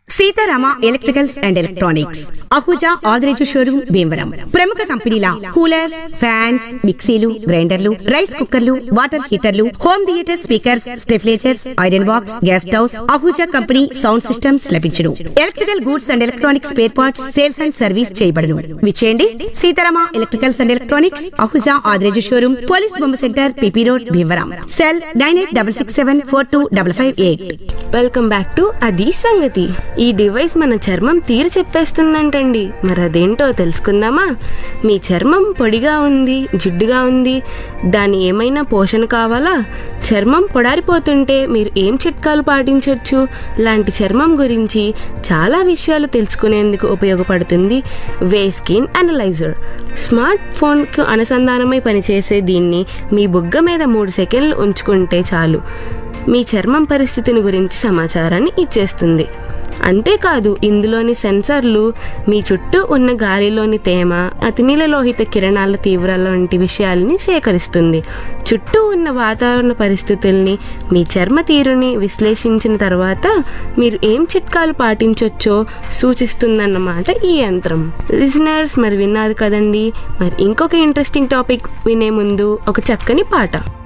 Sitarama electricals and electronics Ahuja Adireju showroom Bhimavaram ప్రముఖ కంపెనీల coolers fans మిక్సీలు గ్రైండర్లు రైస్ కుక్కర్లు వాటర్ హీటర్లు హోమ్ థియేటర్ స్పీకర్స్ స్టెఫ్లేచర్స్ iron box gas stoves Ahuja company sound systems లభించును electrical goods and electronics spare parts sales and service చేయబడును విచేయండి Seetharama electricals and electronics Ahuja Adireju showroom police బొమ్మ centre PP road Bhimavaram cell nine eight double six seven four two double five eight welcome back to అది సంగతి ఈ device మన చర్మం తీరు చెప్పేస్తుందంటండి మరి అదేంటో తెలుసుకుందామా మీ చర్మం పొడిగా ఉంది జిడ్డుగా ఉంది దాని ఏమైనా పోషణ కావాలా చర్మం పొడారిపోతుంటే మీరు ఏం చిట్కాలు పాటించవచ్చు లాంటి చర్మం గురించి చాలా విషయాలు తెలుసుకునేందుకు ఉపయోగపడుతుంది వే స్కిన్ అనలైజర్ స్మార్ట్ ఫోన్కు అనుసంధానమై పనిచేసే దీన్ని మీ బుగ్గ మీద మూడు సెకండ్లు ఉంచుకుంటే చాలు మీ చర్మం పరిస్థితిని గురించి సమాచారాన్ని ఇచ్చేస్తుంది అంతేకాదు ఇందులోని సెన్సర్లు మీ చుట్టూ ఉన్న గాలిలోని తేమ అతినీల లోహిత కిరణాల తీవ్రత వంటి విషయాలని సేకరిస్తుంది చుట్టూ ఉన్న వాతావరణ పరిస్థితుల్ని మీ చర్మ తీరుని విశ్లేషించిన తర్వాత మీరు ఏం చిట్కాలు పాటించవచ్చో సూచిస్తుందన్నమాట ఈ యంత్రం లిజనర్స్ మరి విన్నారు కదండి మరి ఇంకొక ఇంట్రెస్టింగ్ టాపిక్ వినే ముందు ఒక చక్కని పాట